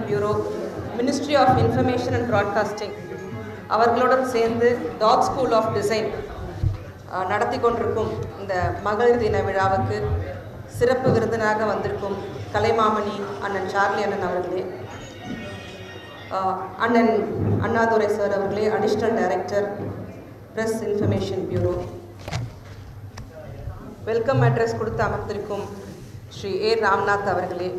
bureau ministry of information and broadcasting அவர்களுடன் சேர்ந்து dot school of design நடத்தி கொண்டிருக்கும் இந்த மகளிர் தின விழாவுக்கு சிறப்பு விருந்தினராக வந்திருக்கும் கலைமாமணி அண்ணன் சார்லி அண்ணன் அவர்களே ஆஹ் அண்ணன் அண்ணாதுரை சார் அவர்களே additional director press information bureau welcome address கொடுத்து அமர்ந்திருக்கும் ஸ்ரீ ஏ ராம்நாத் அவர்களே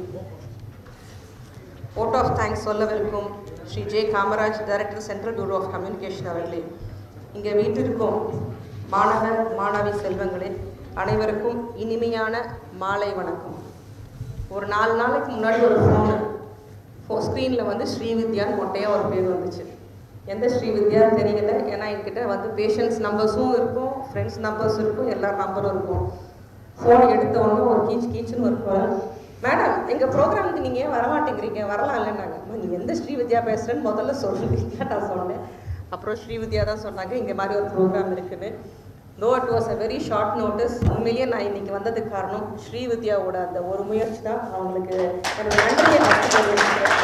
ஓட் ஆஃப் தேங்க்ஸ் சொல்லவிருக்கும் Shri J Kamaraj director central bureau of communication அவர்களே இங்கே வீட்டிற்கும் மாணவ மாணவி செல்வங்களே அனைவருக்கும் இனிமையான மாலை வணக்கம் ஒரு நாலு நாளைக்கு முன்னாடி ஒரு ஃபோனு ஃபோ ஸ்க்ரீனில் வந்து ஸ்ரீவித்யான்னு மொட்டையாக ஒரு பேர் வந்துச்சு எந்த ஸ்ரீவித்யான்னு தெரியல ஏன்னா என்கிட்ட வந்து பேஷண்ட்ஸ் நம்பர்ஸும் இருக்கும் ஃப்ரெண்ட்ஸ் நம்பர்ஸ் இருக்கும் எல்லார் நம்பரும் இருக்கும் ஃபோன் எடுத்த உடனே ஒரு கீச் கீச்சுன்னு ஒரு குரல் மேடம் எங்கள் ப்ரோக்ராமுக்கு நீங்கள் ஏன் வரமாட்டேங்கிறீங்க வரலாம் இல்லைன்னாங்க அம்மா, நீ எந்த ஸ்ரீவித்யா பேசுகிறேன்னு முதல்ல சொல்லுவீங்க நான் சொன்னேன் அப்புறம் ஸ்ரீவித்யா தான் சொன்னாங்க இங்கே மாதிரி ஒரு ப்ரோக்ராம் இருக்குன்னு no it was a very short notice உண்மையிலேயே நான் இன்னைக்கு வந்ததுக்கு காரணம் ஸ்ரீவித்யாவோட அந்த ஒரு முயற்சி தான் அவங்களுக்கு என்னோட நன்றியை நான் தெரிவிச்சுக்கிறேன்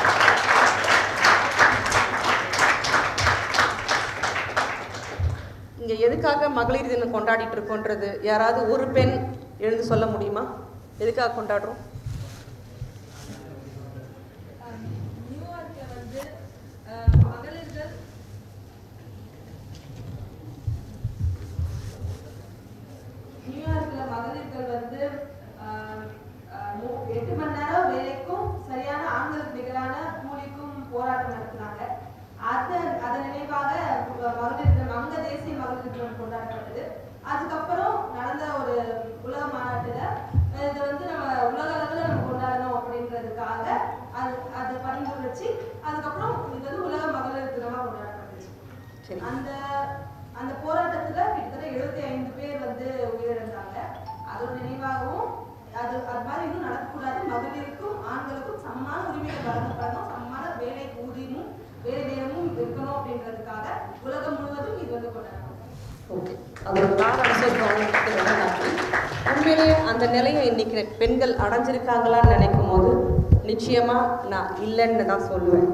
இங்கே எதுக்காக மகளிர் தினம் கொண்டாடிட்டு இருக்கோன்றது யாராவது ஒரு பெண் எழுந்து சொல்ல முடியுமா எதுக்காக கொண்டாடுறோம் நியூயார்க்ல வந்து அஹ், மகளிர்கள் நியூயார்க்ல மகளிர்கள் வந்து அஹ், அஹ், மூ- எட்டு மணி நேரம் வேலைக்கும் சரியான ஆண்களுக்கு நிகரான கூலிக்கும் போராட்டம் நடத்தினாங்க அது அதன் நினைவாக மகளிர் தினம் அங்க தேசிய மகளிர் தினம் கொண்டாடப்பட்டது அதுக்கப்புறம் நடந்த ஒரு உலக மாநாட்டுல அஹ், இதை வந்து நம்ம உலக அளவுல நம்ம கொண்டாடணும் அப்படின்றதுக்காக அது அது பரிந்துரைச்சு அதுக்கப்புறம் இது வந்து உலக மகளிர் தினமா கொண்டாடப்பட்டுச்சு சரி அந்த அந்த போராட்டத்துல கிட்டத்தட்ட எழுபத்தி ஐந்து பேர் வந்து உயிரிழந்தாங்க அதோட நினைவாகவும் அது அது மாதிரி இன்னும் நடக்கக்கூடாது மகளிருக்கும் ஆண்களுக்கும் சமமான உரிமைகள் வழங்கப்படணும் சமமான வேலை ஊதியமும் வேலை நேரமும் இருக்கணும் அப்படின்றதுக்காக உலகம் முழுவதும் இது வந்து கொண்டாடணும் ஓகே அது ஒரு நாள் அனுசரிப்பாங்க ரொம்ப நன்றி உண்மையிலேயே அந்த நிலையை இன்னைக்கு பெண்கள் அடைஞ்சிருக்காங்களான்னு நினைக்கும் போது நிச்சயமா நான் இல்லைன்னு தான் சொல்லுவேன்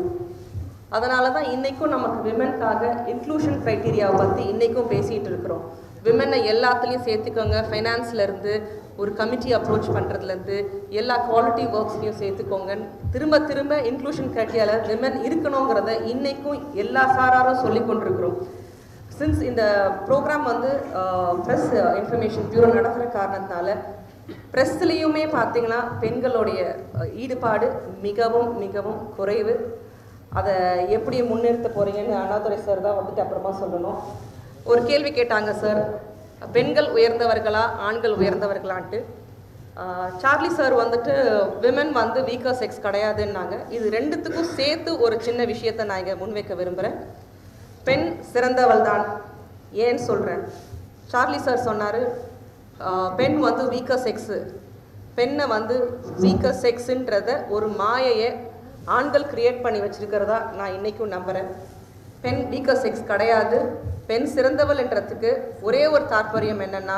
அதனால தான் இன்னைக்கும் நமக்கு விமனுக்காக இன்க்ளூஷன் க்ரைட்டீரியாவை பற்றி இன்னைக்கும் பேசிகிட்டு இருக்கிறோம் விமனை எல்லாத்துலேயும் சேர்த்துக்கோங்க ஃபைனான்ஸ்ல இருந்து ஒரு கமிட்டி அப்ரோச் பண்ணுறதுலேருந்து எல்லா குவாலிட்டி ஒர்க்ஸ்லையும் சேர்த்துக்கோங்கன்னு திரும்ப திரும்ப இன்க்ளூஷன் க்ரைட்டீரியாவில் விமன் இருக்கணுங்கிறத இன்னைக்கும் எல்லா சாராரும் சொல்லி கொண்டிருக்கிறோம் சின்ஸ் இந்த ப்ரோக்ராம் வந்து ப்ரெஸ் இன்ஃபர்மேஷன் பியூரோ நடத்துகிற காரணத்தினால ப்ரெஸ்லேயுமே பார்த்தீங்கன்னா பெண்களுடைய அஹ், ஈடுபாடு மிகவும் மிகவும் குறைவு அதை எப்படி முன்னிறுத்த போறீங்கன்னு அண்ணாதுரை சார் தான் வந்துட்டு அப்புறமா சொல்லணும் ஒரு கேள்வி கேட்டாங்க சார் பெண்கள் உயர்ந்தவர்களா ஆண்கள் உயர்ந்தவர்களான்ட்டு ஆஹ், சார்லி சார் வந்துட்டு விமன் வந்து வீக்கர் செக்ஸ் கிடையாதுன்னாங்க இது ரெண்டுத்துக்கும் சேர்த்து ஒரு சின்ன விஷயத்தை நான் இங்கே முன்வைக்க விரும்புகிறேன் பெண் சிறந்தவள் தான் ஏன்னு சொல்கிறேன் சார்லி சார் சொன்னார் பெண் வந்து வீக்கர் செக்ஸு பெண்ணை வந்து வீக்கர் செக்ஸுன்றத ஒரு மாயையை ஆண்கள் கிரியேட் பண்ணி வச்சிருக்கிறதா நான் இன்னைக்கும் நம்புகிறேன் பெண் வீக்கர் செக்ஸ் கிடையாது பெண் சிறந்தவள்ன்றதுக்கு ஒரே ஒரு தாற்பயம் என்னன்னா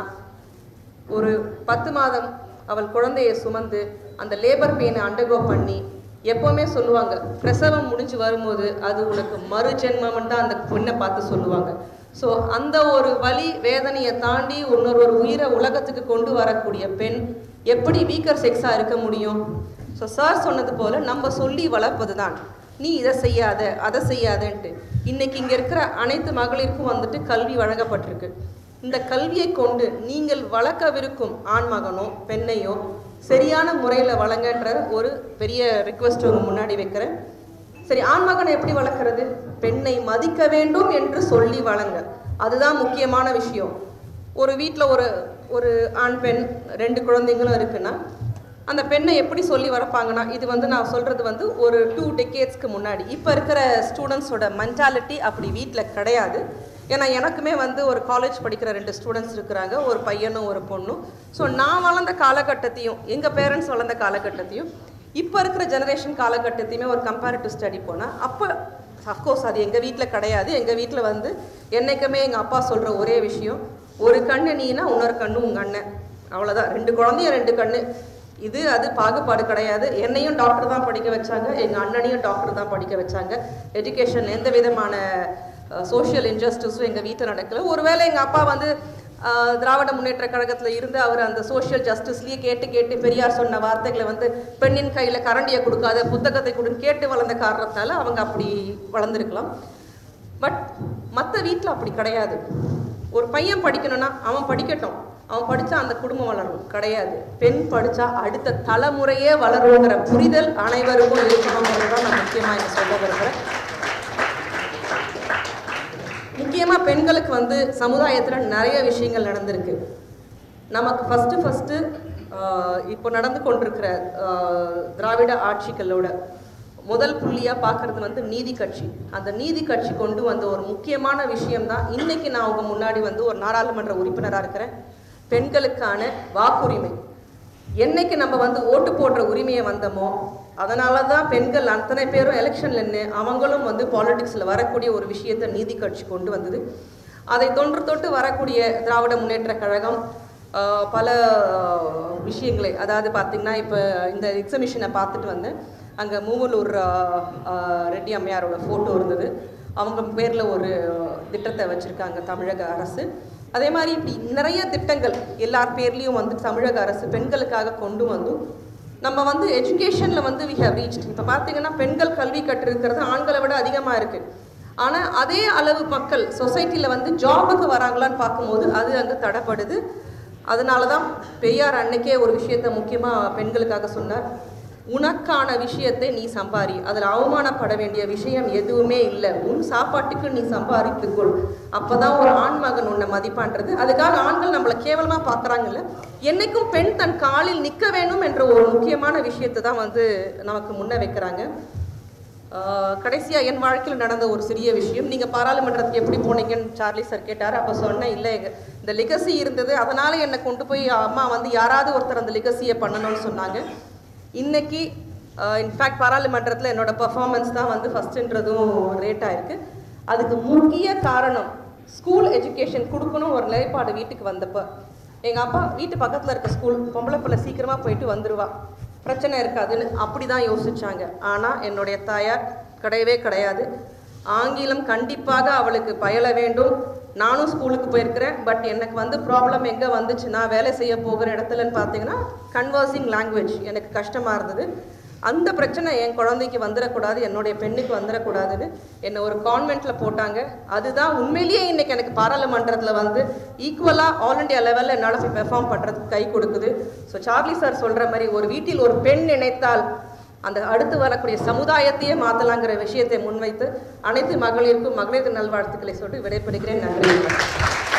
ஒரு பத்து மாதம் அவள் குழந்தையை சுமந்து அந்த லேபர் பெயினை அண்டர்கோ பண்ணி எப்போவுமே சொல்லுவாங்க பிரசவம் முடிஞ்சு வரும்போது அது உனக்கு மறு ஜென்மம்னு தான் அந்த பொண்ணை பார்த்து சொல்லுவாங்க ஸோ அந்த ஒரு வலி வேதனையை தாண்டி இன்னொரு ஒரு உயிரை உலகத்துக்கு கொண்டு வரக்கூடிய பெண் எப்படி வீக்கர் செக்ஸாக இருக்க முடியும் ஸோ சார் சொன்னது போல நம்ம சொல்லி வளர்ப்பது தான் நீ இதை செய்யாத அதை செய்யாதன்ட்டு இன்னைக்கு இங்கே இருக்கிற அனைத்து மகளிருக்கும் வந்துட்டு கல்வி வழங்கப்பட்டிருக்கு இந்த கல்வியை கொண்டு நீங்கள் வளர்க்கவிருக்கும் ஆண்மகனோ பெண்ணையோ சரியான முறையில் வழங்கன்ற ஒரு பெரிய ரிக்வெஸ்ட் உங்க முன்னாடி வைக்கிறேன் சரி ஆண்மகனை எப்படி வளர்க்கறது பெண்ணை மதிக்க வேண்டும் என்று சொல்லி வளங்க அதுதான் முக்கியமான விஷயம் ஒரு வீட்டில் ஒரு ஒரு ஆண் பெண் ரெண்டு குழந்தைங்களும் இருக்குன்னா அந்த பெண்ணை எப்படி சொல்லி வளர்ப்பாங்கன்னா இது வந்து நான் சொல்கிறது வந்து ஒரு டூ டெக்கேட்ஸ்க்கு முன்னாடி இப்போ இருக்கிற ஸ்டூடெண்ட்ஸோட மென்டாலிட்டி அப்படி வீட்டில் கிடையாது ஏன்னா எனக்குமே வந்து ஒரு காலேஜ் படிக்கிற ரெண்டு ஸ்டூடெண்ட்ஸ் இருக்கிறாங்க ஒரு பையனும் ஒரு பொண்ணும் ஸோ நான் வளர்ந்த காலகட்டத்தையும் எங்கள் பேரண்ட்ஸ் வளர்ந்த காலகட்டத்தையும் இப்போ இருக்கிற ஜெனரேஷன் காலகட்டத்தையுமே ஒரு கம்பேரிட்டிவ் ஸ்டடி போனால் அப்போ அஃப்கோர்ஸ் அது எங்கள் வீட்டில் கிடையாது எங்கள் வீட்டில் வந்து என்னைக்குமே எங்கள் அப்பா சொல்கிற ஒரே விஷயம் ஒரு கண்ணு நீனா இன்னொரு கண்ணு உங்கள் அண்ணன் அவ்வளோதான் ரெண்டு குழந்தையும் ரெண்டு கண்ணு இது அது பாகுபாடு கிடையாது என்னையும் டாக்டர் தான் படிக்க வச்சாங்க எங்கள் அண்ணனையும் டாக்டர் தான் படிக்க வச்சாங்க எஜுகேஷன் எந்த விதமான சோஷியல் இன்ஜஸ்டிஸும் எங்கள் வீட்டில் நடக்கல ஒருவேளை எங்கள் அப்பா வந்து அஹ், திராவிட முன்னேற்ற கழகத்தில் இருந்து அவர் அந்த சோஷியல் ஜஸ்டிஸ்லேயே கேட்டு கேட்டு பெரியார் சொன்ன வார்த்தைகளை வந்து பெண்ணின் கையில் கரண்டியை கொடுக்காத புத்தகத்தை கொடுன்னு கேட்டு வளர்ந்த காரணத்தால் அவங்க அப்படி வளர்ந்துருக்கலாம் பட் மற்ற வீட்டில் அப்படி கிடையாது ஒரு பையன் படிக்கணும்னா அவன் படிக்கட்டும் அவன் படித்தா அந்த குடும்பம் வளரும் கிடையாது பெண் படித்தா அடுத்த தலைமுறையே வளருங்கிற புரிதல் அனைவருக்கும் இருக்கணுங்கிறது தான் நான் முக்கியமாக இங்கே சொல்ல விரும்புகிறேன் முக்கியமாக பெண்களுக்கு வந்து சமுதாயத்தில் நிறைய விஷயங்கள் நடந்திருக்கு நமக்கு ஃபஸ்ட்டு ஃபஸ்ட்டு இப்போ நடந்து கொண்டிருக்கிற ஆஹ், திராவிட ஆட்சிகளோட முதல் புள்ளியாக பார்க்கறது வந்து நீதி கட்சி அந்த நீதி கட்சி கொண்டு வந்த ஒரு முக்கியமான விஷயம்தான் இன்னைக்கு நான் உங்க முன்னாடி வந்து ஒரு நாடாளுமன்ற உறுப்பினராக இருக்கிறேன் பெண்களுக்கான வாக்குரிமை என்னைக்கு நம்ம வந்து ஓட்டு போடுற உரிமையை வந்தோமோ அதனால தான் பெண்கள் அத்தனை பேரும் எலெக்ஷன்ல நின்று அவங்களும் வந்து பாலிடிக்ஸில் வரக்கூடிய ஒரு விஷயத்தை நீதி கட்சி கொண்டு வந்தது அதை தொன்று தொட்டு வரக்கூடிய திராவிட முன்னேற்ற கழகம் ஆஹ், பல ஆஹ், விஷயங்களை அதாவது பார்த்திங்கன்னா இப்போ இந்த எக்ஸிபிஷனை பார்த்துட்டு வந்தேன் அங்கே மூவலூர் ஆஹ், ஆஹ், ரெட்டி அம்மையாரோட ஃபோட்டோ இருந்தது அவங்க பேரில் ஒரு திட்டத்தை வச்சுருக்காங்க தமிழக அரசு அதே மாதிரி இப்படி நிறைய திட்டங்கள் எல்லார் பேர்லேயும் வந்து தமிழக அரசு பெண்களுக்காக கொண்டு வந்தும் நம்ம வந்து எஜுகேஷனில் வந்து வி ஹவ் ரீச்ட் இப்போ பார்த்தீங்கன்னா பெண்கள் கல்வி கற்றிருக்கிறது ஆண்களை விட அதிகமாக இருக்குது ஆனால் அதே அளவு மக்கள் சொசைட்டியில் வந்து ஜாபுக்கு வராங்களான்னு பார்க்கும்போது அது அங்கே தடைப்படுது அதனால தான் பெரியார் அன்னைக்கே ஒரு விஷயத்தை முக்கியமாக பெண்களுக்காக சொன்னார் உனக்கான விஷயத்தை நீ சம்பாரி அதில் அவமானப்பட வேண்டிய விஷயம் எதுவுமே இல்லை உன் சாப்பாட்டுக்கு நீ சம்பாதித்துக்கொள் அப்பதான் ஒரு ஆண் மகன் உன்னை மதிப்பான்றது அதுக்காக ஆண்கள் நம்மளை கேவலமா பார்க்கறாங்கல்ல என்னைக்கும் பெண் தன் காலில் நிற்க வேணும் என்ற ஒரு முக்கியமான விஷயத்தை தான் வந்து நமக்கு முன்ன வைக்கிறாங்க ஆஹ் கடைசியா என் வாழ்க்கையில் நடந்த ஒரு சிறிய விஷயம் நீங்க பாராளுமன்றத்துக்கு எப்படி போனீங்கன்னு சார்லி சார் கேட்டார் அப்ப சொன்னேன் இல்லை எங்க இந்த லிகசி இருந்தது அதனால என்னை கொண்டு போய் அம்மா வந்து யாராவது ஒருத்தர் அந்த லிகசியை பண்ணணும்னு சொன்னாங்க இன்னைக்கு இன்ஃபேக்ட் பாராளுமன்றத்தில் என்னோட பர்ஃபார்மன்ஸ் தான் வந்து ஃபஸ்ட்டுன்றதும் ரேட் ஆயிருக்கு அதுக்கு முக்கிய காரணம் ஸ்கூல் எஜுகேஷன் கொடுக்கணும் ஒரு நிலைப்பாடு வீட்டுக்கு வந்தப்போ எங்கள் அப்பா வீட்டு பக்கத்தில் இருக்க ஸ்கூல் பொம்பளை பிள்ளை சீக்கிரமாக போயிட்டு வந்துருவா பிரச்சனை இருக்காதுன்னு அப்படி தான் யோசிச்சாங்க ஆனால் என்னுடைய தாயார் கிடையவே கிடையாது ஆங்கிலம் கண்டிப்பாக அவளுக்கு பயில வேண்டும் நானும் ஸ்கூலுக்கு போயிருக்கிறேன் பட் எனக்கு வந்து ப்ராப்ளம் எங்கே வந்துச்சு நான் வேலை செய்ய போகிற இடத்துலன்னு பார்த்தீங்கன்னா கன்வர்சிங் லாங்குவேஜ் எனக்கு கஷ்டமாக இருந்தது அந்த பிரச்சனை என் குழந்தைக்கு வந்துடக்கூடாது என்னுடைய பெண்ணுக்கு வந்துடக்கூடாதுன்னு என்னை ஒரு கான்வெண்ட்டில் போட்டாங்க அதுதான் உண்மையிலேயே இன்னைக்கு எனக்கு பாராளுமன்றத்தில் வந்து ஈக்குவலாக ஆல் இண்டியா லெவலில் என்னால் போய் பெர்ஃபார்ம் பண்ணுறதுக்கு கை கொடுக்குது ஸோ சார்லி சார் சொல்கிற மாதிரி ஒரு வீட்டில் ஒரு பெண் நினைத்தால் அந்த அடுத்து வரக்கூடிய சமுதாயத்தையே மாற்றலாங்கிற விஷயத்தை முன்வைத்து அனைத்து மகளிருக்கும் மகளிர் நல்வாழ்த்துக்களை சொல்லி விடைபெறுகிறேன் நன்றி